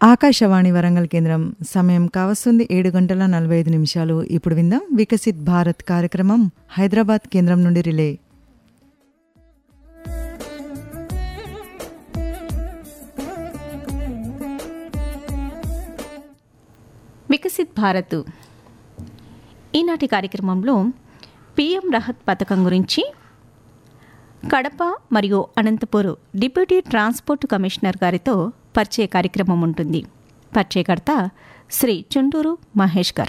ఆకాశవాణి వరంగల్ కేంద్రం సమయం కావస్తుంది ఏడు గంటల నలభై ఐదు నిమిషాలు ఇప్పుడు విందాం వికసిత్ భారత్ కార్యక్రమం హైదరాబాద్ కేంద్రం నుండి రిలే వికసిత్ భారత్ ఈనాటి కార్యక్రమంలో పిఎం రహత్ పథకం గురించి కడప మరియు అనంతపూర్ డిప్యూటీ ట్రాన్స్పోర్ట్ కమిషనర్ గారితో పరిచయ కార్యక్రమం ఉంటుంది పరిచయకర్త శ్రీ చుండూరు మహేష్ గారు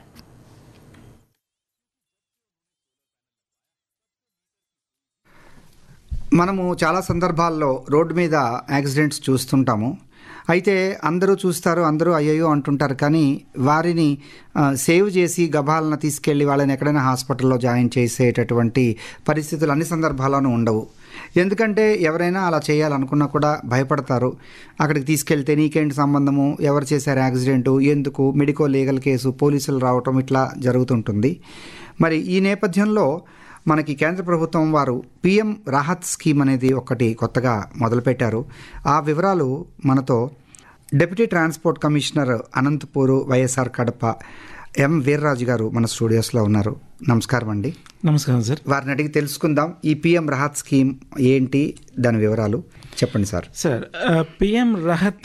మనము చాలా సందర్భాల్లో రోడ్డు మీద యాక్సిడెంట్స్ చూస్తుంటాము అయితే అందరూ చూస్తారు అందరూ అయ్యయ్యో అంటుంటారు కానీ వారిని ఆ, సేవ్ చేసి గభాలన తీసుకెళ్ళి వాళ్ళని ఎక్కడైనా హాస్పిటల్లో జాయిన్ చేసేటటువంటి పరిస్థితులు అన్ని సందర్భాల్లోనూ ఉండవు ఎందుకంటే ఎవరైనా అలా చేయాలనుకున్నా కూడా భయపడతారు అక్కడికి తీసుకెళ్తే నీకేంటి సంబంధము ఎవరు చేశారు యాక్సిడెంటు ఎందుకు మెడికో లీగల్ కేసు పోలీసులు రావటం ఇట్లా జరుగుతుంటుంది మరి ఈ నేపథ్యంలో మనకి కేంద్ర ప్రభుత్వం వారు పిఎం రాహత్ స్కీమ్ అనేది ఒకటి కొత్తగా మొదలుపెట్టారు ఆ వివరాలు మనతో deputy transport commissioner Anantapur YSR Kadapa M Veerraju గారు మన స్టూడియోస్లో ఉన్నారు నమస్కారం అండి నమస్కారం సార్ వారిని అడిగి తెలుసుకుందాం ఈ పిఎం రాహత్ స్కీమ్ ఏంటి దాని వివరాలు చెప్పండి సార్ సార్ పిఎం రహత్